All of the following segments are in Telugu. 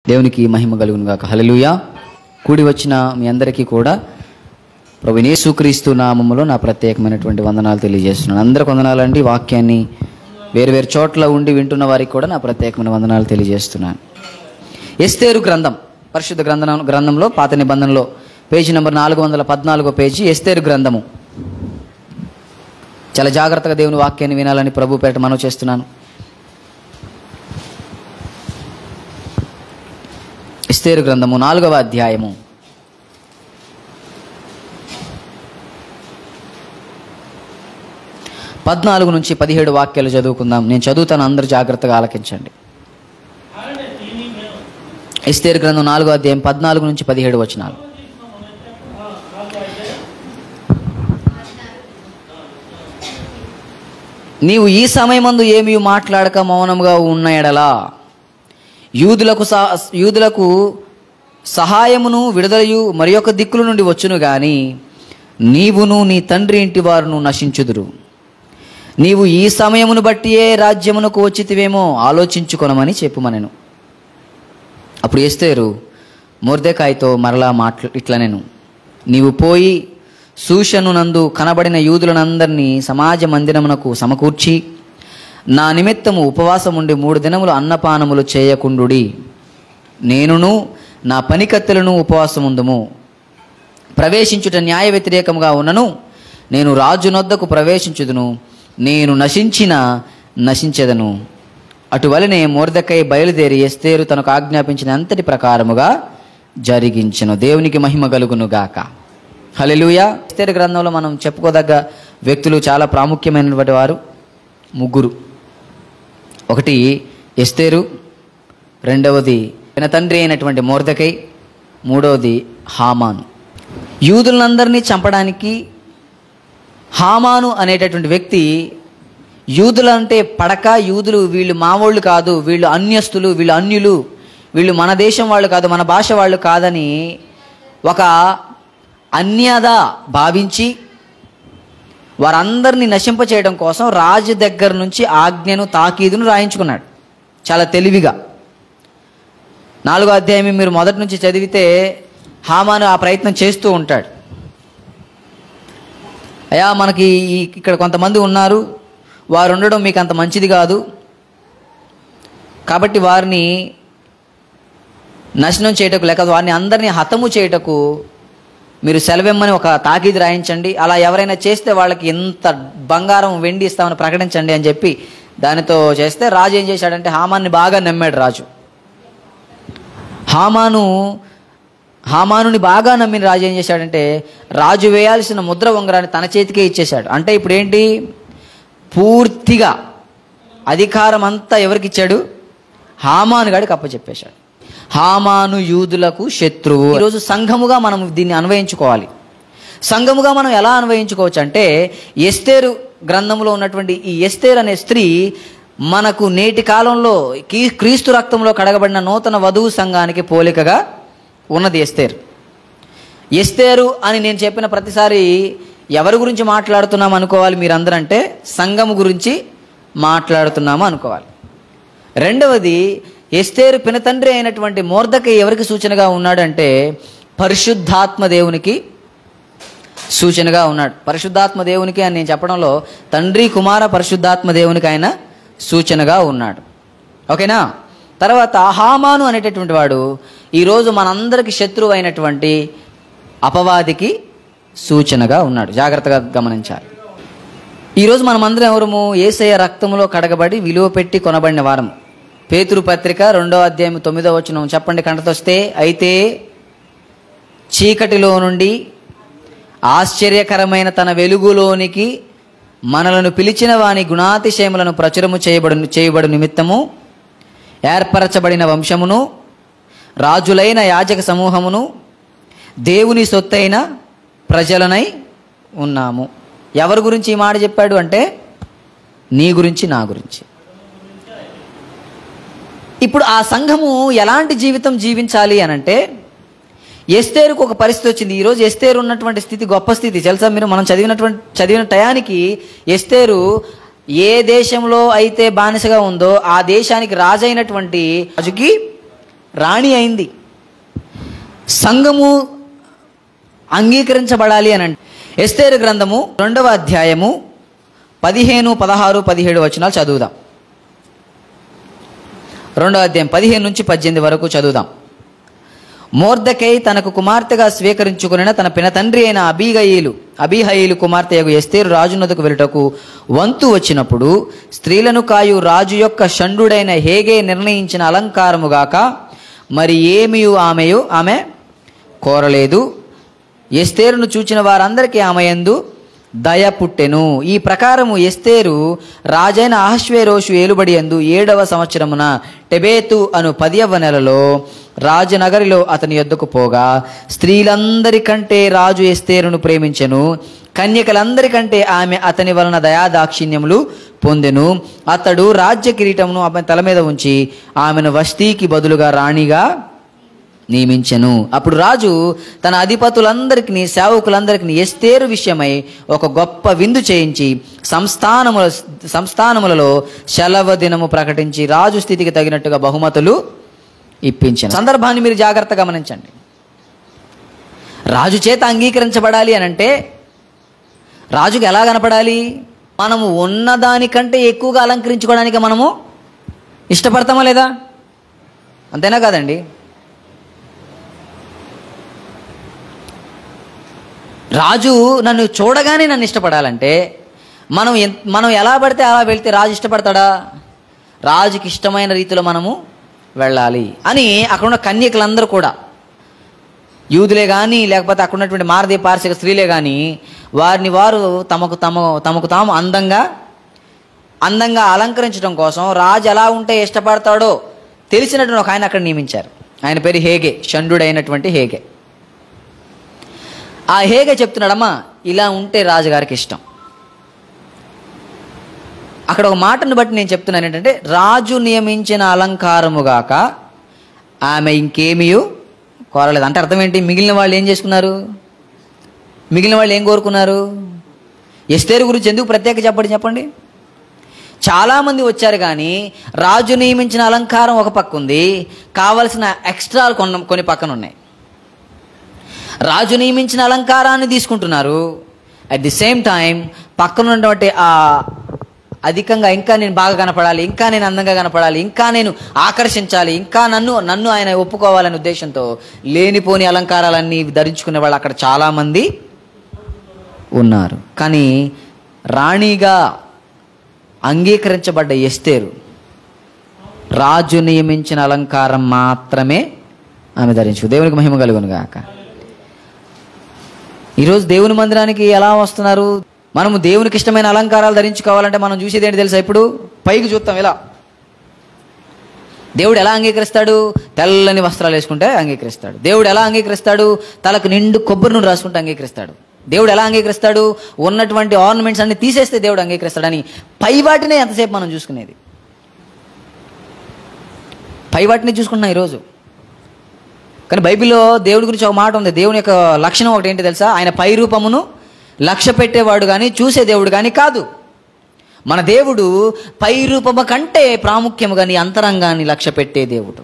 దేవునికి మహిమ కలుగును గాక హల్లెలూయా కూడి వచ్చిన మీ అందరికీ కూడా ప్రభు యేసుక్రీస్తు నామములో నా ప్రత్యేకమైనటువంటి వందనాలు తెలియజేస్తున్నాను అందరికి వందనాలండి వాక్యాన్ని వేరు వేరు చోట్ల ఉండి వింటున్న వారికి కూడా నా ప్రత్యేకమైన వందనాలు తెలియజేస్తున్నాను ఎస్తేరు గ్రంథం పరిశుద్ధ గ్రంథం గ్రంథంలో పాత నిబంధనలో పేజీ నెంబర్ నాలుగు వందల పద్నాలుగో పేజీ ఎస్తేరు గ్రంథము చాలా జాగ్రత్తగా దేవుని వాక్యాన్ని వినాలని ప్రభు పేట మనవి చేస్తున్నాను ఎస్తేరు గ్రంథము నాలుగవ అధ్యాయము పద్నాలుగు నుంచి పదిహేడు వాక్యాలు చదువుకుందాం నేను చదువుతాను అందరూ జాగ్రత్తగా ఆలకించండి ఎస్తేరు గ్రంథం నాలుగో అధ్యాయం పద్నాలుగు నుంచి పదిహేడు వచనాలు నీవు ఈ సమయమందు ఏమీ మాట్లాడక మౌనముగా ఉన్న ఎడలా యూదులకు సహ యూదులకు సహాయమును విడుదలయు మరి యొక్క దిక్కుల నుండి వచ్చును గాని నీవును నీ తండ్రి ఇంటి వారును నశించుదురు నీవు ఈ సమయమును బట్టియే రాజ్యమునకు వచ్చితివేమో ఆలోచించుకొనమని చెప్పుమనెను అప్పుడు ఎస్తేరు మొర్దెకాయతో మరలా మాట్లా ఇట్లా నేను నీవు పోయి సూషను నందు కనబడిన యూదులనందరినీ సమాజ మందిరమునకు సమకూర్చి నా నిమిత్తము ఉపవాసం ఉండి మూడు దినములు అన్నపానములు చేయకుండుడి నేనును నా పనికత్తెలను ఉపవాసం ఉందుము ప్రవేశించుట న్యాయ వ్యతిరేకముగా ఉన్నను నేను రాజు నొద్దకు ప్రవేశించుదును నేను నశించిన నశించెదను అటువలనే మోర్దకై బయలుదేరి ఎస్తేరు తనకు ఆజ్ఞాపించిన అంతటి ప్రకారముగా జరిగించెను దేవునికి మహిమ కలుగును గాక హలెలుయా ఎస్తేరు గ్రంథంలో మనం చెప్పుకోదగ్గ వ్యక్తులు చాలా ప్రాముఖ్యమైనటువంటి వారు ముగ్గురు ఒకటి ఎస్తేరు రెండవది తన తండ్రి అయినటువంటి మోర్దకై మూడవది హామాను యూదులందరినీ చంపడానికి హామాను అనేటటువంటి వ్యక్తి యూదులంటే పడక యూదులు వీళ్ళు మావోళ్ళు కాదు వీళ్ళు అన్యస్తులు వీళ్ళు అన్యులు వీళ్ళు మన దేశం వాళ్ళు కాదు మన భాష వాళ్ళు కాదని ఒక అన్యద భావించి వారందరినీ నశింపచేయడం కోసం రాజు దగ్గర నుంచి ఆజ్ఞను తాకీదును రాయించుకున్నాడు చాలా తెలివిగా నాలుగో అధ్యాయం మీరు మొదటి నుంచి చదివితే హామాను ఆ ప్రయత్నం చేస్తూ ఉంటాడు అయా మనకి ఈ ఇక్కడ కొంతమంది ఉన్నారు వారు ఉండడం మీకు అంత మంచిది కాదు కాబట్టి వారిని నాశనం చేయటకు లేక వారిని అందరినీ హతము చేయటకు మీరు సెలవిమ్మని ఒక తాకీదు రాయించండి అలా ఎవరైనా చేస్తే వాళ్ళకి ఎంత బంగారం వెండి ఇస్తామని ప్రకటించండి అని చెప్పి దానితో చేస్తే రాజు ఏం చేశాడంటే హామాన్ని బాగా నమ్మాడు రాజు హామాను హామానుని బాగా నమ్మిన రాజు ఏం చేశాడంటే రాజు వేయాల్సిన ముద్ర ఉంగరాన్ని తన చేతికే ఇచ్చేశాడు అంటే ఇప్పుడు ఏంటి పూర్తిగా అధికారం అంతా ఎవరికి ఇచ్చాడు హామాను గాడికి అప్పచెప్పేశాడు హామాను యూదులకు శత్రువు ఈరోజు సంఘముగా మనం దీన్ని అన్వయించుకోవాలి సంఘముగా మనం ఎలా అన్వయించుకోవచ్చు అంటే ఎస్తేరు గ్రంథంలో ఉన్నటువంటి ఈ ఎస్తేర్ అనే స్త్రీ మనకు నేటి కాలంలో కీ- క్రీస్తు రక్తంలో కడగబడిన నూతన వధువు సంఘానికి పోలికగా ఉన్నది ఎస్తేర్ ఎస్తేరు అని నేను చెప్పిన ప్రతిసారి ఎవరి గురించి మాట్లాడుతున్నాం అనుకోవాలి మీరందరంటే సంఘము గురించి మాట్లాడుతున్నాము అనుకోవాలి రెండవది ఎస్తేరు పినతండ్రి అయినటువంటి మోర్దక ఎవరికి సూచనగా ఉన్నాడంటే పరిశుద్ధాత్మ దేవునికి సూచనగా ఉన్నాడు పరిశుద్ధాత్మ దేవునికి అని నేను చెప్పడంలో తండ్రి కుమార పరిశుద్ధాత్మ దేవునికి ఆయన సూచనగా ఉన్నాడు ఓకేనా తర్వాత హామాను అనేటటువంటి వాడు ఈరోజు మనందరికి శత్రువు అయినటువంటి అపవాదికి సూచనగా ఉన్నాడు జాగ్రత్తగా గమనించాలి ఈరోజు మనమందరం ఎవరము ఏసయ్య రక్తంలో కడగబడి విలువ పెట్టి కొనబడిన వారం పేతురు పత్రిక రెండో అధ్యాయం తొమ్మిదో వచనం చెప్పండి కంటతొస్తే అయితే చీకటిలో నుండి ఆశ్చర్యకరమైన తన వెలుగులోనికి మనలను పిలిచిన వాని గుణాతిశయములను ప్రచురము చేయబడు చేయబడు నిమిత్తము ఏర్పరచబడిన వంశమును రాజులైన యాజక సమూహమును దేవుని సొత్తైన ప్రజలనై ఉన్నాము ఎవరి గురించి ఈ మాట చెప్పాడు అంటే నీ గురించి నా గురించి ఇప్పుడు ఆ సంఘము ఎలాంటి జీవితం జీవించాలి అని అంటే ఎస్తేరుకు ఒక పరిస్థితి వచ్చింది ఈరోజు ఎస్తేరు ఉన్నటువంటి స్థితి గొప్ప స్థితి తెలుసా మీరు మనం చదివినటువంటి చదివిన టయానికి ఎస్తేరు ఏ దేశంలో అయితే బానిసగా ఉందో ఆ దేశానికి రాజైనటువంటి రాజుకి రాణి అయింది సంఘము అంగీకరించబడాలి అని అంటే ఎస్తేరు గ్రంథము రెండవ అధ్యాయము పదిహేను పదహారు పదిహేడు వచనాలు చదువుదాం రెండవ అధ్యాయం పదిహేను నుంచి పద్దెనిమిది వరకు చదువుదాం మోర్దకై తనకు కుమార్తెగా స్వీకరించుకున్న తన పిన తండ్రి అయిన అబీగయిలు అబీహయిలు కుమార్తెయగు ఎస్తేరు రాజునదకు వెళ్ళటకు వంతు వచ్చినప్పుడు స్త్రీలను కాయు రాజు యొక్క షండుడైన హేగే నిర్ణయించిన అలంకారముగాక మరి ఏమియు ఆమెయు ఆమె కోరలేదు ఎస్తేరును చూచిన వారందరికీ ఆమె యందు దయ పుట్టెను ఈ ప్రకారము ఎస్తేరు రాజైన అహశ్వేరోషు ఏలుబడి యందు ఏడవ సంవత్సరమున టెబేతు అను పదియవ నెలలో రాజనగరిలో అతని యొద్దకు పోగా స్త్రీలందరికంటే రాజు ఎస్తేరును ప్రేమించెను కన్యకలందరికంటే ఆమె అతని వలన దయాదాక్షిణ్యములు పొందెను అతడు రాజ్య కిరీటమును ఆమె తల మీద ఉంచి ఆమెను వస్తీకి బదులుగా రాణిగా నియమించెను అప్పుడు రాజు తన అధిపతులందరికీ సేవకులందరికీ ఎస్తేరు విషయమై ఒక గొప్ప విందు చేయించి సంస్థానముల సంస్థానములలో సెలవు దినము ప్రకటించి రాజు స్థితికి తగినట్టుగా బహుమతులు ఇప్పించాను సందర్భాన్ని మీరు జాగ్రత్త గమనించండి రాజు చేత అంగీకరించబడాలి అని అంటే రాజుకి ఎలా కనపడాలి మనము ఉన్నదానికంటే ఎక్కువగా అలంకరించుకోవడానికి మనము ఇష్టపడతామా లేదా అంతేనా కాదండి రాజు నన్ను చూడగానే నన్ను ఇష్టపడాలంటే మనం ఎన్- మనం ఎలా పడితే అలా వెళ్తే రాజు ఇష్టపడతాడా రాజుకి ఇష్టమైన రీతిలో మనము వెళ్ళాలి అని అక్కడ ఉన్న కన్యకులందరూ కూడా యూదులే కానీ లేకపోతే అక్కడ ఉన్నటువంటి మారదీ పార్శిక స్త్రీలే కానీ వారిని వారు తమకు తమ తమకు తాము అందంగా అందంగా అలంకరించడం కోసం రాజు ఎలా ఉంటే ఇష్టపడతాడో తెలిసినటువంటి ఒక ఆయన అక్కడ నియమించారు ఆయన పేరు హేగే షండుడైనటువంటి హేగే ఆ హేగే చెప్తున్నాడమ్మా ఇలా ఉంటే రాజుగారికి ఇష్టం అక్కడ ఒక మాటను బట్టి నేను చెప్తున్నాను ఏంటంటే రాజు నియమించిన అలంకారముగాక ఆమె ఇంకేమీయు కోరలేదు అంటే అర్థం ఏంటి మిగిలిన వాళ్ళు ఏం చేసుకున్నారు మిగిలిన వాళ్ళు ఏం కోరుకున్నారు ఎస్తేరు గురించి ఎందుకు ప్రత్యేక చెప్పండి చెప్పండి చాలామంది వచ్చారు కానీ రాజు నియమించిన అలంకారం ఒక పక్క ఉంది కావలసిన ఎక్స్ట్రాలు కొన్న కొన్ని పక్కన ఉన్నాయి రాజు నియమించిన అలంకారాన్ని తీసుకుంటున్నారు అట్ ది సేమ్ టైం పక్కన ఉన్నటువంటి ఆ అధికంగా ఇంకా నేను బాగా కనపడాలి ఇంకా నేను అందంగా కనపడాలి ఇంకా నేను ఆకర్షించాలి ఇంకా నన్ను నన్ను ఆయన ఒప్పుకోవాలనే ఉద్దేశంతో లేనిపోని అలంకారాలన్నీ ధరించుకునే వాళ్ళు అక్కడ చాలామంది ఉన్నారు కానీ రాణిగా అంగీకరించబడ్డ ఎస్తేరు రాజు నియమించిన అలంకారం మాత్రమే ఆమె ధరించు దేవునికి మహిమ కలుగును గాక ఈరోజు దేవుని మందిరానికి ఎలా వస్తున్నారు మనము దేవునికి ఇష్టమైన అలంకారాలు ధరించుకోవాలంటే మనం చూసేది ఏంటి తెలుసా ఇప్పుడు పైకి చూస్తాం ఇలా దేవుడు ఎలా అంగీకరిస్తాడు తెల్లని వస్త్రాలు వేసుకుంటే అంగీకరిస్తాడు దేవుడు ఎలా అంగీకరిస్తాడు తలకు నిండు కొబ్బరి నూనె రాసుకుంటే అంగీకరిస్తాడు దేవుడు ఎలా అంగీకరిస్తాడు ఉన్నటువంటి ఆర్నమెంట్స్ అన్ని తీసేస్తే దేవుడు అంగీకరిస్తాడని పై వాటినే ఎంతసేపు మనం చూసుకునేది పై వాటిని చూసుకుంటున్నాం ఈరోజు కానీ బైబిల్లో దేవుడి గురించి ఒక మాట ఉంది దేవుని యొక్క లక్షణం ఒకటి ఏంటి తెలుసా ఆయన పై రూపమును లక్ష్య పెట్టేవాడు కానీ చూసే దేవుడు కానీ కాదు మన దేవుడు పై రూపము కంటే ప్రాముఖ్యముగా నీ అంతరంగాన్ని లక్ష్య పెట్టే దేవుడు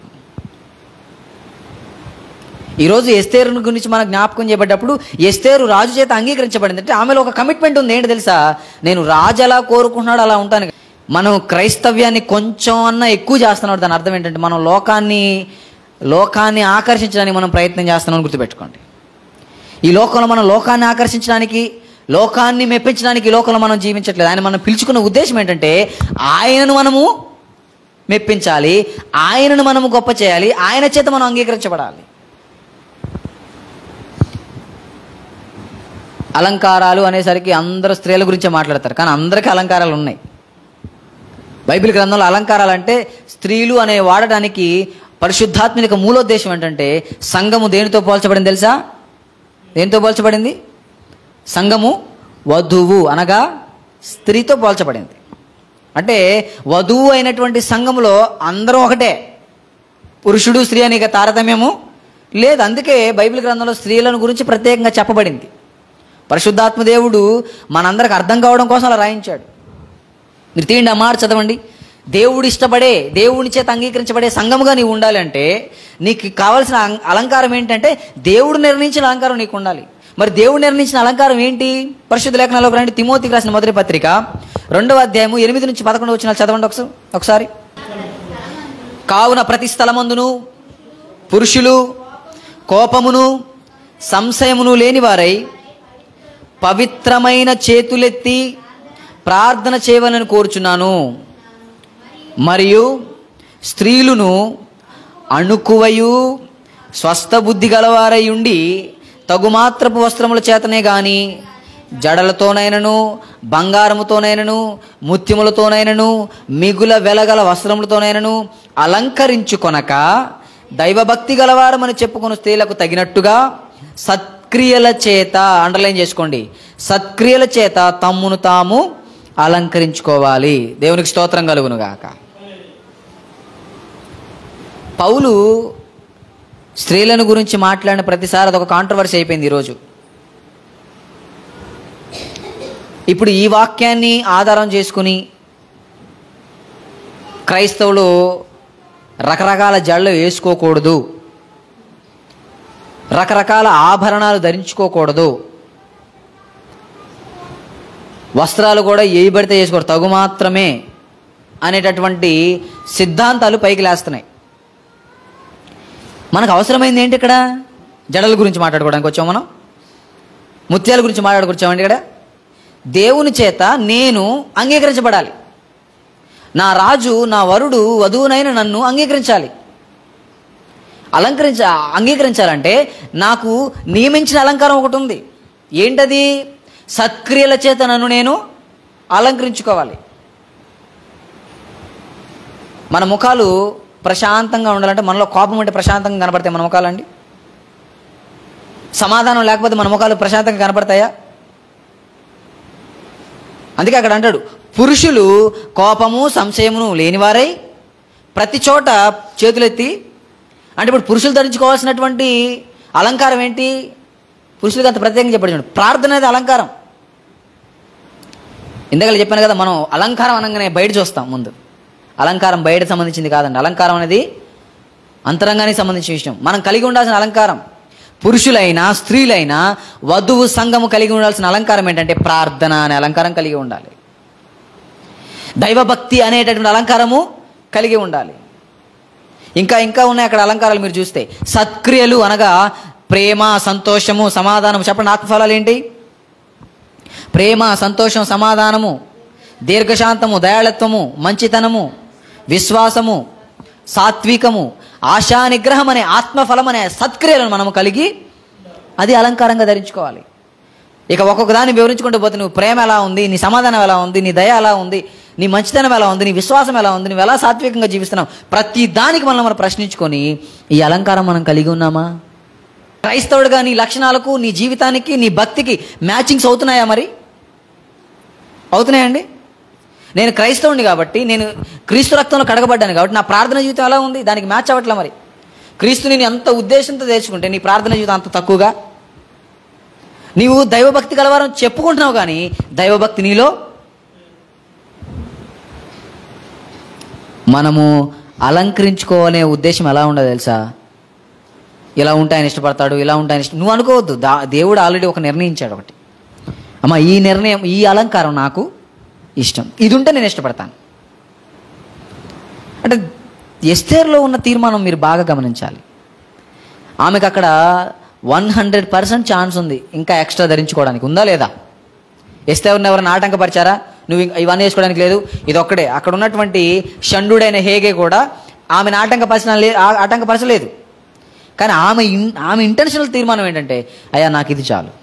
ఈరోజు ఎస్తేరు గురించి మనం జ్ఞాపకం చేయబడ్డప్పుడు ఎస్తేరు రాజు చేత అంగీకరించబడింది అంటే ఆమెలో ఒక కమిట్మెంట్ ఉంది ఏంటి తెలుసా నేను రాజు ఎలా కోరుకుంటున్నాడు అలా ఉంటాను మనం క్రైస్తవ్యాన్ని కొంచెం అన్నా ఎక్కువ చేస్తున్నాడు దాని అర్థం ఏంటంటే మనం లోకాన్ని లోకాన్ని ఆకర్షించడానికి మనం ప్రయత్నం చేస్తున్నామని గుర్తుపెట్టుకోండి ఈ లోకంలో మనం లోకాన్ని ఆకర్షించడానికి లోకాన్ని మెప్పించడానికి ఈ లోకంలో మనం జీవించట్లేదు ఆయన మనం పిలుచుకున్న ఉద్దేశం ఏంటంటే ఆయనను మనము మెప్పించాలి ఆయనను మనము గొప్ప చేయాలి ఆయన చేత మనం అంగీకరించబడాలి అలంకారాలు అనేసరికి అందరూ స్త్రీల గురించే మాట్లాడతారు కానీ అందరికీ అలంకారాలు ఉన్నాయి బైబిల్ గ్రంథంలో అలంకారాలు అంటే స్త్రీలు అనే వాడడానికి పరిశుద్ధాత్మిక మూలోద్దేశం ఏంటంటే సంఘము దేనితో పోల్చబడింది తెలుసా దేనితో పోల్చబడింది సంఘము వధువు అనగా స్త్రీతో పోల్చబడింది అంటే వధువు అయినటువంటి సంఘములో అందరూ ఒకటే పురుషుడు స్త్రీ అని ఇక తారతమ్యము లేదు అందుకే బైబిల్ గ్రంథంలో స్త్రీలను గురించి ప్రత్యేకంగా చెప్పబడింది పరిశుద్ధాత్మ దేవుడు మనందరికి అర్థం కావడం కోసం అలా రాయించాడు మీరు తీయండి ఆ మాట చదవండి దేవుడు ఇష్టపడే దేవుని చేత అంగీకరించబడే సంఘముగా నీవు ఉండాలి అంటే నీకు కావాల్సిన అం- అలంకారం ఏంటంటే దేవుడు నిర్ణయించిన అలంకారం నీకు ఉండాలి మరి దేవుడు నిర్ణయించిన అలంకారం ఏంటి పరిశుద్ధ లేఖనాల్లో రండి తిమోతికి రాసిన మొదటి పత్రిక రెండవ అధ్యాయము ఎనిమిది నుంచి పదకొండు వచ్చిన చదవండి ఒకసారి ఒకసారి కావున ప్రతి స్థలమందును పురుషులు కోపమును సంశయమును లేని వారై పవిత్రమైన చేతులెత్తి ప్రార్థన చేయవలని కోరుచున్నాను మరియు స్త్రీలును అణుకువయు స్వస్థ బుద్ధి గలవారై ఉండి తగుమాత్రపు వస్త్రముల చేతనే గాని జడలతోనైనను బంగారముతోనైనను ముత్యములతోనైనను మిగుల వెలగల వస్త్రములతోనైనను అలంకరించుకొనక దైవభక్తి గలవారమని చెప్పుకున్న స్త్రీలకు తగినట్టుగా సత్క్రియల చేత అండర్లైన్ చేసుకోండి సత్క్రియల చేత తమ్మును తాము అలంకరించుకోవాలి దేవునికి స్తోత్రం కలుగును గాక పౌలు స్త్రీలను గురించి మాట్లాడిన ప్రతిసారి అదొక కాంట్రవర్సీ అయిపోయింది ఈరోజు ఇప్పుడు ఈ వాక్యాన్ని ఆధారం చేసుకుని క్రైస్తవులు రకరకాల జళ్ళు వేసుకోకూడదు రకరకాల ఆభరణాలు ధరించుకోకూడదు వస్త్రాలు కూడా ఏ పడితే చేసుకోరు తగు మాత్రమే అనేటటువంటి సిద్ధాంతాలు పైకి లేస్తున్నాయి మనకు అవసరమైంది ఏంటి ఇక్కడ జడల గురించి మాట్లాడుకోవడానికి వచ్చాం మనం ముత్యాల గురించి మాట్లాడుకొచ్చామండి ఇక్కడ దేవుని చేత నేను అంగీకరించబడాలి నా రాజు నా వరుడు వధువునైన నన్ను అంగీకరించాలి అలంకరించ అంగీకరించాలంటే నాకు నియమించిన అలంకారం ఒకటి ఉంది ఏంటది సత్క్రియల చేత నన్ను నేను అలంకరించుకోవాలి మన ముఖాలు ప్రశాంతంగా ఉండాలంటే మనలో కోపం ఉంటే ప్రశాంతంగా కనపడతాయి మన ముఖాలండి సమాధానం లేకపోతే మన ముఖాలు ప్రశాంతంగా కనపడతాయా అందుకే అక్కడ అంటాడు పురుషులు కోపము సంశయమును లేనివారై ప్రతి చోట చేతులెత్తి అంటే ఇప్పుడు పురుషులు ధరించుకోవాల్సినటువంటి అలంకారం ఏంటి పురుషులకు అంత ప్రత్యేకంగా చెప్పాడు చూడండి ప్రార్థన అనేది అలంకారం ఇందాక చెప్పాను కదా మనం అలంకారం అనగానే బయట చూస్తాం ముందు అలంకారం బయట సంబంధించింది కాదండి అలంకారం అనేది అంతరంగానికి సంబంధించిన విషయం మనం కలిగి ఉండాల్సిన అలంకారం పురుషులైనా స్త్రీలైనా వధువు సంఘము కలిగి ఉండాల్సిన అలంకారం ఏంటంటే ప్రార్థన అనే అలంకారం కలిగి ఉండాలి దైవభక్తి అనేటటువంటి అలంకారము కలిగి ఉండాలి ఇంకా ఇంకా ఉన్నాయి అక్కడ అలంకారాలు మీరు చూస్తే సత్క్రియలు అనగా ప్రేమ సంతోషము సమాధానము చెప్పండి ఆత్మఫలాలు ఏంటి ప్రేమ సంతోషం సమాధానము దీర్ఘశాంతము దయాళత్వము మంచితనము విశ్వాసము సాత్వికము ఆశా నిగ్రహం అనే ఆత్మఫలం అనే సత్క్రియలను మనము కలిగి అది అలంకారంగా ధరించుకోవాలి ఇక ఒక్కొక్క దాన్ని వివరించుకుంటూ పోతే నువ్వు ప్రేమ ఎలా ఉంది నీ సమాధానం ఎలా ఉంది నీ దయ ఎలా ఉంది నీ మంచితనం ఎలా ఉంది నీ విశ్వాసం ఎలా ఉంది నువ్వు ఎలా సాత్వికంగా జీవిస్తున్నావు ప్రతి దానికి మనం మనం ప్రశ్నించుకొని ఈ అలంకారం మనం కలిగి ఉన్నామా క్రైస్తవుడిగా నీ లక్షణాలకు నీ జీవితానికి నీ భక్తికి మ్యాచింగ్స్ అవుతున్నాయా మరి అవుతున్నాయండి నేను క్రైస్తవుని కాబట్టి నేను క్రీస్తు రక్తంలో కడగబడ్డాను కాబట్టి నా ప్రార్థన జీవితం ఎలా ఉంది దానికి మ్యాచ్ అవ్వట్లే మరి క్రీస్తు నేను ఎంత ఉద్దేశంతో తెచ్చుకుంటే నీ ప్రార్థన జీవితం అంత తక్కువగా నీవు దైవభక్తి కలవారని చెప్పుకుంటున్నావు కానీ దైవభక్తి నీలో మనము అలంకరించుకోవాలనే ఉద్దేశం ఎలా ఉండదు తెలుసా ఇలా ఉంటే ఆయన ఇష్టపడతాడు ఇలా ఉంటే ఆయన ఇష్టం నువ్వు అనుకోవద్దు దా దేవుడు ఆల్రెడీ ఒక నిర్ణయించాడు ఒకటి అమ్మ ఈ నిర్ణయం ఈ అలంకారం నాకు ఇష్టం ఇది ఉంటే నేను ఇష్టపడతాను అంటే ఎస్తేర్లో ఉన్న తీర్మానం మీరు బాగా గమనించాలి ఆమెకు అక్కడ వన్ హండ్రెడ్ పర్సెంట్ ఛాన్స్ ఉంది ఇంకా ఎక్స్ట్రా ధరించుకోవడానికి ఉందా లేదా ఎస్తేర్ని ఎవరైనా ఆటంకపరిచారా నువ్వు ఇంక- ఇవన్నీ వేసుకోవడానికి లేదు ఇది ఒక్కడే అక్కడ ఉన్నటువంటి షండుడైన హేగే కూడా ఆమెను ఆటంకపరచిన లే ఆ- ఆటంకపరచలేదు కానీ ఆమె ఇన్ ఆమె ఇంటెన్షనల్ తీర్మానం ఏంటంటే అయ్యా నాకు ఇది చాలు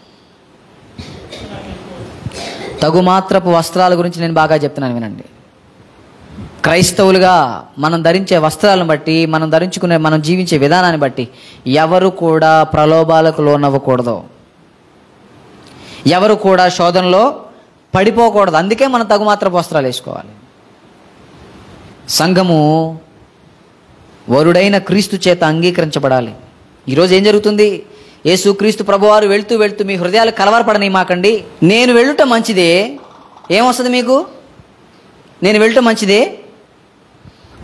తగుమాత్రపు వస్త్రాల గురించి నేను బాగా చెప్తున్నాను వినండి క్రైస్తవులుగా మనం ధరించే వస్త్రాలను బట్టి మనం ధరించుకునే మనం జీవించే విధానాన్ని బట్టి ఎవరు కూడా ప్రలోభాలకు లోనవ్వకూడదు ఎవరు కూడా శోధనలో పడిపోకూడదు అందుకే మనం తగుమాత్రపు వస్త్రాలు వేసుకోవాలి సంఘము వరుడైన క్రీస్తు చేత అంగీకరించబడాలి ఈరోజు ఏం జరుగుతుంది యేసు క్రీస్తు ప్రభువారు వెళ్తూ వెళ్తూ మీ హృదయాలు కలవరపడని మాకండి నేను వెళ్ళుట మంచిదే ఏమొస్తుంది మీకు నేను వెళ్ళటం మంచిదే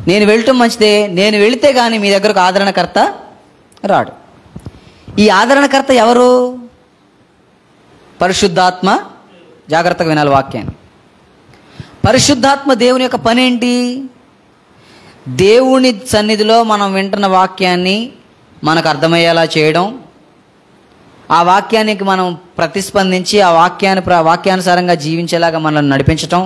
నేను వెళ్ళటం మంచిదే నేను వెళితే కానీ మీ దగ్గరకు ఆదరణకర్త రాడు ఈ ఆదరణకర్త ఎవరు పరిశుద్ధాత్మ జాగ్రత్తగా వినాలి వాక్యాన్ని పరిశుద్ధాత్మ దేవుని యొక్క పని ఏంటి దేవుని సన్నిధిలో మనం వింటున్న వాక్యాన్ని మనకు అర్థమయ్యేలా చేయడం ఆ వాక్యానికి మనం ప్రతిస్పందించి ఆ వాక్యాన్ని ప్ర- వాక్యానుసారంగా జీవించేలాగా మనల్ని నడిపించటం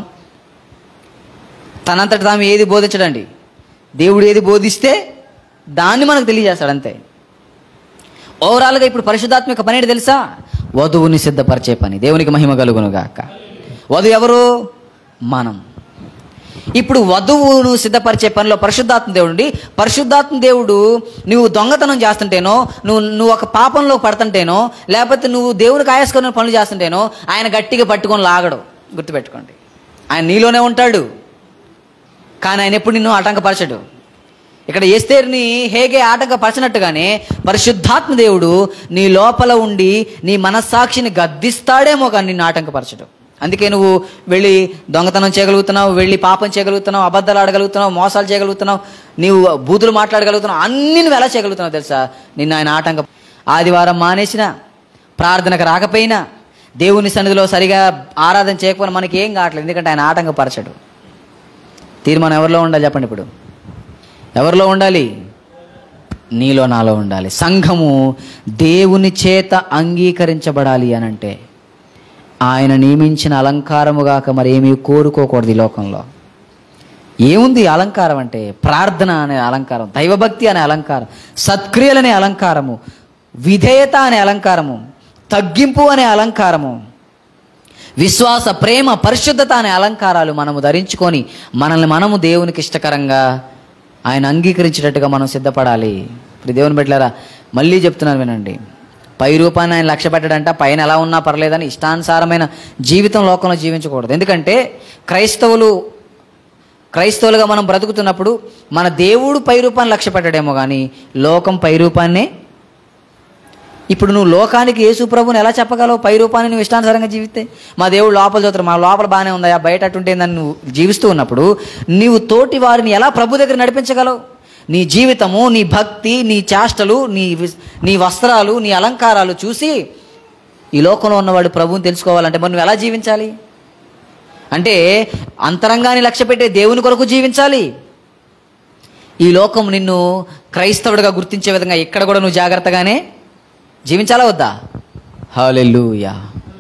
తనంతట తాము ఏది బోధించడండి దేవుడు ఏది బోధిస్తే దాన్ని మనకు తెలియజేస్తాడు అంతే ఓవరాల్గా ఇప్పుడు పరిశుద్ధాత్మిక పని ఏంటి తెలుసా వధువుని సిద్ధపరిచే పని దేవునికి మహిమ కలుగును గాక వధువు ఎవరు మనం ఇప్పుడు వధువును సిద్ధపరిచే పనిలో పరిశుద్ధాత్మ దేవుడు పరిశుద్ధాత్మ దేవుడు నువ్వు దొంగతనం చేస్తుంటేనో నువ్వు నువ్వు ఒక పాపంలో పడుతుంటేనో లేకపోతే నువ్వు దేవునికి ఆయాస్కరమైన పనులు చేస్తుంటేనో ఆయన గట్టిగా పట్టుకొని లాగడు గుర్తుపెట్టుకోండి ఆయన నీలోనే ఉంటాడు కానీ ఆయన ఎప్పుడు నిన్ను ఆటంకపరచడు ఇక్కడ ఎస్తేర్ని హేగే ఆటంకపరచినట్టుగానే పరిశుద్ధాత్మ దేవుడు నీ లోపల ఉండి నీ మనస్సాక్షిని గద్దిస్తాడేమో కానీ నిన్ను ఆటంకపరచడు అందుకే నువ్వు వెళ్ళి దొంగతనం చేయగలుగుతున్నావు వెళ్ళి పాపం చేయగలుగుతున్నావు అబద్ధాలు ఆడగలుగుతున్నావు మోసాలు చేయగలుగుతున్నావు నీవు బూతులు మాట్లాడగలుగుతున్నావు అన్ని నువ్వు ఎలా చేయగలుగుతున్నావు తెలుసా నిన్ను ఆయన ఆటంక ఆదివారం మానేసిన ప్రార్థనకు రాకపోయినా దేవుని సన్నిధిలో సరిగా ఆరాధన చేయకపోయినా మనకి ఏం కావట్లేదు ఎందుకంటే ఆయన ఆటంకపరచడు తీర్మానం ఎవరిలో ఉండాలి చెప్పండి ఇప్పుడు ఎవరిలో ఉండాలి నీలో నాలో ఉండాలి సంఘము దేవుని చేత అంగీకరించబడాలి అని అంటే ఆయన నియమించిన అలంకారముగాక మరి ఏమీ కోరుకోకూడదు ఈ లోకంలో ఏముంది ఈ అలంకారం అంటే ప్రార్థన అనే అలంకారం దైవభక్తి అనే అలంకారం సత్క్రియలనే అలంకారము విధేయత అనే అలంకారము తగ్గింపు అనే అలంకారము విశ్వాస ప్రేమ పరిశుద్ధత అనే అలంకారాలు మనము ధరించుకొని మనల్ని మనము దేవునికి ఇష్టకరంగా ఆయన అంగీకరించేటట్టుగా మనం సిద్ధపడాలి ఇప్పుడు దేవుని పెట్టారా మళ్ళీ చెప్తున్నాను వినండి పై రూపాన్ని ఆయన లక్ష్య పెట్టడంట పైన ఎలా ఉన్నా పర్లేదని ఇష్టానుసారమైన జీవితం లోకంలో జీవించకూడదు ఎందుకంటే క్రైస్తవులు క్రైస్తవులుగా మనం బ్రతుకుతున్నప్పుడు మన దేవుడు పై రూపాన్ని లక్ష్య పెట్టడేమో కానీ లోకం పై రూపాన్నే ఇప్పుడు నువ్వు లోకానికి యేసు ప్రభుని ఎలా చెప్పగలవు పై రూపాన్ని నువ్వు ఇష్టానుసారంగా జీవిస్తే మా దేవుడు లోపల చదువుతారు మా లోపల బాగానే ఉందా బయట అటుంటేందని నువ్వు జీవిస్తూ ఉన్నప్పుడు నీవు తోటి వారిని ఎలా ప్రభు దగ్గర నడిపించగలవు నీ జీవితము నీ భక్తి నీ చేష్టలు నీ వి- నీ వస్త్రాలు నీ అలంకారాలు చూసి ఈ లోకంలో ఉన్నవాడు ప్రభువుని తెలుసుకోవాలంటే మరి నువ్వు ఎలా జీవించాలి అంటే అంతరంగాన్ని లక్ష్య పెట్టే దేవుని కొరకు జీవించాలి ఈ లోకం నిన్ను క్రైస్తవుడిగా గుర్తించే విధంగా ఇక్కడ కూడా నువ్వు జాగ్రత్తగానే జీవించాలా వద్దా హాలెలూయా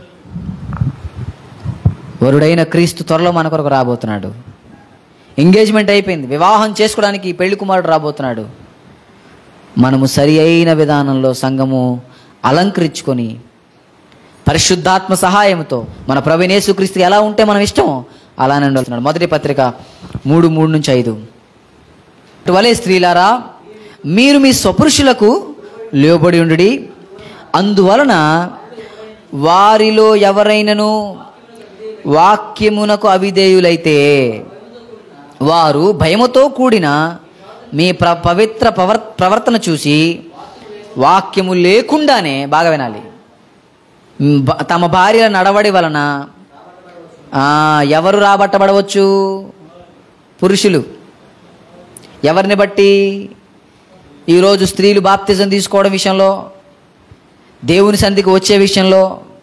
వరుడైన క్రీస్తు త్వరలో మన కొరకు రాబోతున్నాడు ఎంగేజ్మెంట్ అయిపోయింది వివాహం చేసుకోవడానికి పెళ్లి కుమారుడు రాబోతున్నాడు మనము సరి అయిన విధానంలో సంఘము అలంకరించుకొని పరిశుద్ధాత్మ సహాయంతో మన ప్రవీణేశుక్రీస్తు ఎలా ఉంటే మనం ఇష్టం అలానే ఉండాల్సినాడు మొదటి పత్రిక మూడు మూడు నుంచి ఐదు అటువలే స్త్రీలారా మీరు మీ స్వపురుషులకు లోబడి ఉండుడి అందువలన వారిలో ఎవరైనను వాక్యమునకు అవిధేయులైతే వారు భయముతో కూడిన మీ ప్ర పవిత్ర ప్రవర్ ప్రవర్తన చూసి వాక్యము లేకుండానే బాగా వినాలి మ్, బ- తమ భార్యల నడవడి వలన ఆ, ఎవరు రాబట్టబడవచ్చు పురుషులు ఎవరిని బట్టి ఈరోజు స్త్రీలు బాప్తిజం తీసుకోవడం విషయంలో దేవుని సంధికి వచ్చే విషయంలో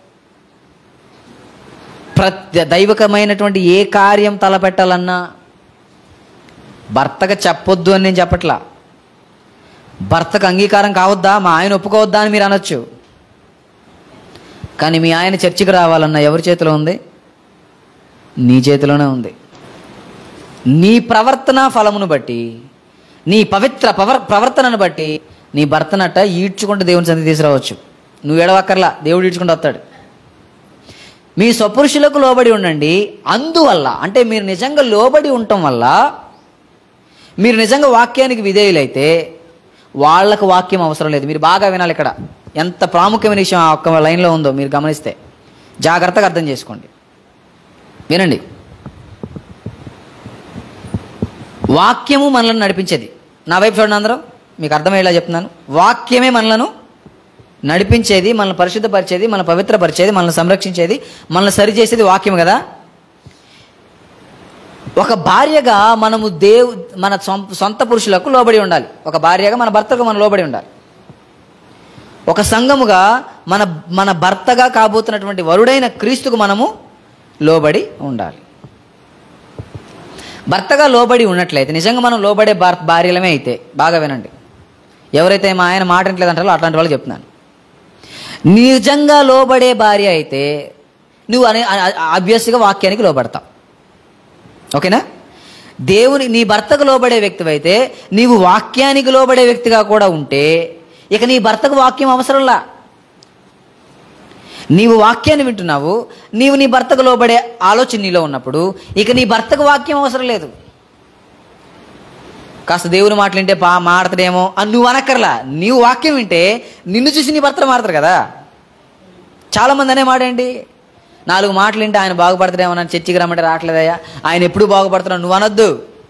ప్రత్య దైవకమైనటువంటి ఏ కార్యం తలపెట్టాలన్నా భర్తకు చెప్పొద్దు అని నేను చెప్పట్లా భర్తకు అంగీకారం కావద్దా మా ఆయన ఒప్పుకోవద్దా అని మీరు అనొచ్చు కానీ మీ ఆయన చర్చికి రావాలన్న ఎవరి చేతిలో ఉంది నీ చేతిలోనే ఉంది నీ ప్రవర్తన ఫలమును బట్టి నీ పవిత్ర పవర్ ప్రవర్తనను బట్టి నీ భర్తనట ఈడ్చుకుంటూ దేవుని సంధి తీసుకురావచ్చు నువ్వు ఎడవక్కర్లా దేవుడు ఈడ్చుకుంటూ వస్తాడు మీ స్వపురుషులకు లోబడి ఉండండి అందువల్ల అంటే మీరు నిజంగా లోబడి ఉండటం వల్ల మీరు నిజంగా వాక్యానికి విధేయులైతే వాళ్ళకు వాక్యం అవసరం లేదు మీరు బాగా వినాలి ఇక్కడ ఎంత ప్రాముఖ్యమైన విషయం ఆ ఒక్క లైన్లో ఉందో మీరు గమనిస్తే జాగ్రత్తగా అర్థం చేసుకోండి వినండి వాక్యము మనలను నడిపించేది నా వైపు చూడండి అందరూ మీకు అర్థమయ్యేలా చెప్తున్నాను వాక్యమే మనలను నడిపించేది మనల్ని పరిశుద్ధపరిచేది మనల్ని పవిత్రపరిచేది మనల్ని సంరక్షించేది మనల్ని సరిచేసేది వాక్యం కదా ఒక భార్యగా మనము దేవు మన సొం- సొంత పురుషులకు లోబడి ఉండాలి ఒక భార్యగా మన భర్తకు మనం లోబడి ఉండాలి ఒక సంఘముగా మన మన భర్తగా కాబోతున్నటువంటి వరుడైన క్రీస్తుకు మనము లోబడి ఉండాలి భర్తగా లోబడి ఉన్నట్లయితే నిజంగా మనం లోబడే భార్ భార్యలమే అయితే బాగా వినండి ఎవరైతే మా ఆయన మాట వినట్లేదంటారో అట్లాంటి వాళ్ళు చెప్తున్నాను నిజంగా లోబడే భార్య అయితే నువ్వు అనే ఆబ్వియస్గా వాక్యానికి లోబడతావు ఓకేనా దేవుని నీ భర్తకు లోబడే వ్యక్తివైతే నీవు వాక్యానికి లోబడే వ్యక్తిగా కూడా ఉంటే ఇక నీ భర్తకు వాక్యం అవసరంలా నీవు వాక్యాన్ని వింటున్నావు నీవు నీ భర్తకు లోబడే ఆలోచన నీలో ఉన్నప్పుడు ఇక నీ భర్తకు వాక్యం అవసరం లేదు కాస్త దేవుని మాటలు వింటే పా మాడతాడేమో అని నువ్వు అనక్కర్లా నీవు వాక్యం వింటే నిన్ను చూసి నీ భర్త మాడతారు కదా చాలామంది అనే మాట ఏంటి నాలుగు మాటలు వింటే ఆయన బాగుపడతాడేమో నన్ను చర్చికి రమ్మంటే రావట్లేదయ్యా ఆయన ఎప్పుడు బాగుపడుతున్నావు నువ్వు అనొద్దు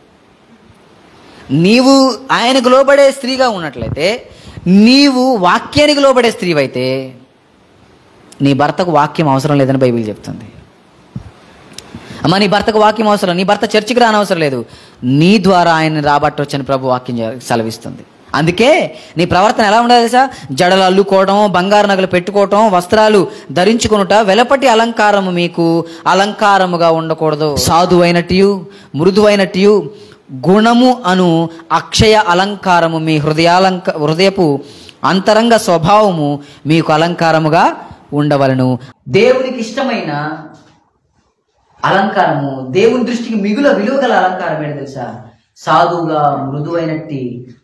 నీవు ఆయనకు లోబడే స్త్రీగా ఉన్నట్లయితే నీవు వాక్యానికి లోబడే స్త్రీవైతే నీ భర్తకు వాక్యం అవసరం లేదని బైబిల్ చెప్తుంది అమ్మ నీ భర్తకు వాక్యం అవసరం నీ భర్త చర్చికి రానవసరం లేదు నీ ద్వారా ఆయన్ని రాబట్టొచ్చని ప్రభు వాక్యం చె- సెలవిస్తుంది అందుకే నీ ప్రవర్తన ఎలా ఉండాలి తెలుసా జడలు అల్లుకోవడం బంగారు నగలు పెట్టుకోవటం వస్త్రాలు ధరించుకొనుట వెలపటి అలంకారము మీకు అలంకారముగా ఉండకూడదు సాధువైనట్టు మృదువైనట్టు గుణము అను అక్షయ అలంకారము మీ హృదయాలంక హృదయపు అంతరంగ స్వభావము మీకు అలంకారముగా ఉండవలను దేవునికి ఇష్టమైన అలంకారము దేవుని దృష్టికి మిగుల విలువ గల అలంకారం ఏంటి తెలుసా సాధువుగా మృదువైనట్టి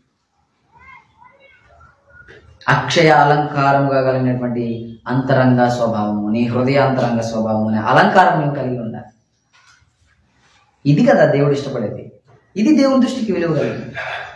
అక్షయ అలంకారముగా కలిగినటువంటి అంతరంగ స్వభావము నీ హృదయాంతరంగ స్వభావము అనే అలంకారం నువ్వు కలిగి ఉండాలి ఇది కదా దేవుడు ఇష్టపడేది ఇది దేవుని దృష్టికి విలువ కలిగింది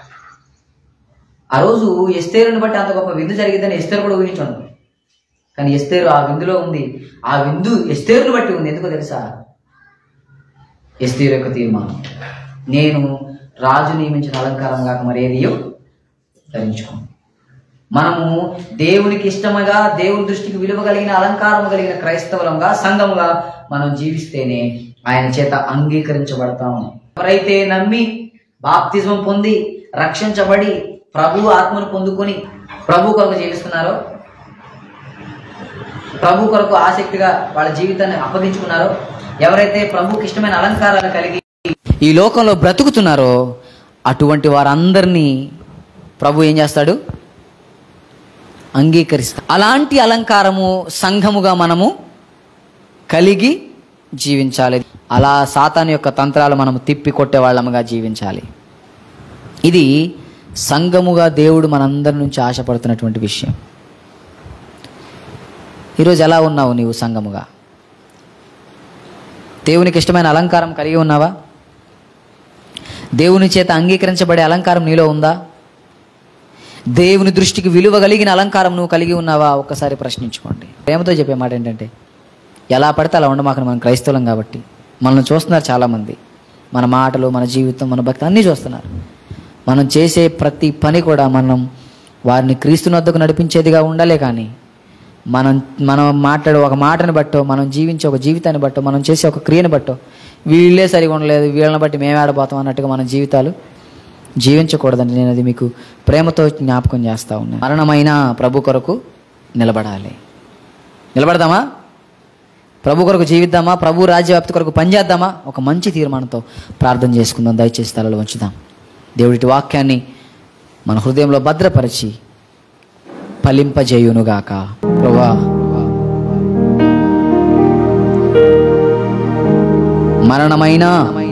ఆ రోజు ఎస్తేరుని బట్టి అంత గొప్ప విందు జరిగిందని ఎస్తేరు కూడా ఊహించాను కానీ ఎస్తేరు ఆ విందులో ఉంది ఆ విందు ఎస్తేరుని బట్టి ఉంది ఎందుకో తెలుసా ఎస్తేరు యొక్క తీర్మానం నేను రాజు నియమించిన అలంకారం కాక మరేదియో ధరించుకోను మనము దేవునికి ఇష్టముగా దేవుని దృష్టికి విలువ కలిగిన అలంకారం కలిగిన క్రైస్తవులంగా సంఘముగా మనం జీవిస్తేనే ఆయన చేత అంగీకరించబడతాము ఎవరైతే నమ్మి బాప్తిజం పొంది రక్షించబడి ప్రభు ఆత్మను పొందుకొని ప్రభు కొరకు జీవిస్తున్నారో ప్రభు కొరకు ఆసక్తిగా వాళ్ళ జీవితాన్ని అప్పగించుకున్నారో ఎవరైతే ప్రభుకి ఇష్టమైన అలంకారాలు కలిగి ఈ లోకంలో బ్రతుకుతున్నారో అటువంటి వారందరినీ ప్రభు ఏం చేస్తాడు అంగీకరిస్తాడు అలాంటి అలంకారము సంఘముగా మనము కలిగి జీవించాలి అలా సాతాను యొక్క తంత్రాలు మనము తిప్పి కొట్టే వాళ్ళముగా జీవించాలి ఇది సంఘముగా దేవుడు మనందరి నుంచి ఆశపడుతున్నటువంటి విషయం ఈరోజు ఎలా ఉన్నావు నీవు సంఘముగా దేవునికి ఇష్టమైన అలంకారం కలిగి ఉన్నావా దేవుని చేత అంగీకరించబడే అలంకారం నీలో ఉందా దేవుని దృష్టికి విలువ కలిగిన అలంకారం నువ్వు కలిగి ఉన్నావా ఒక్కసారి ప్రశ్నించుకోండి ప్రేమతో చెప్పే మాట ఏంటంటే ఎలా పడితే అలా ఉండమాకని మనం క్రైస్తవులం కాబట్టి మనల్ని చూస్తున్నారు చాలామంది మన మాటలు మన జీవితం మన భక్తి అన్నీ చూస్తున్నారు మనం చేసే ప్రతి పని కూడా మనం వారిని క్రీస్తుని వద్దకు నడిపించేదిగా ఉండాలే కానీ మనం మనం మాట్లాడే ఒక మాటని బట్టో మనం జీవించే ఒక జీవితాన్ని బట్టో మనం చేసే ఒక క్రియని బట్టో వీళ్ళే సరిగా ఉండలేదు వీళ్ళని బట్టి మేము ఆడబోతాం అన్నట్టుగా మన జీవితాలు జీవించకూడదండి నేను అది మీకు ప్రేమతో జ్ఞాపకం చేస్తా ఉన్నాను మరణమైన ప్రభు కొరకు నిలబడాలి నిలబడదామా ప్రభు కొరకు జీవిద్దామా ప్రభు రాజ్యవ్యాప్తి కొరకు పనిచేద్దామా ఒక మంచి తీర్మానంతో ప్రార్థన చేసుకుందాం దయచేసి తలలో ఉంచుదాం దేవుడి వాక్యాన్ని మన హృదయంలో భద్రపరిచి ఫలింపజేయునుగాక ప్రభా మరణమైన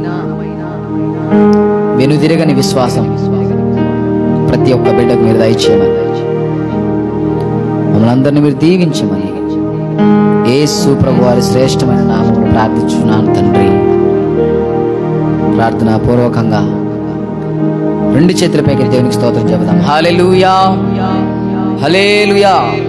వెనుదిరగని విశ్వాసం ప్రతి ఒక్క బిడ్డకు మీరు దయచేయమని మమ్మల్ని అందరినీ మీరు దీవించమని యేసు ప్రభు వారి శ్రేష్టమైన నామమును ప్రార్థించున్నాను తండ్రి ప్రార్థన పూర్వకంగా రెండు చేతులపైకి దేవునికి స్తోత్రం చెబుదాం హల్లెలూయా హల్లెలూయా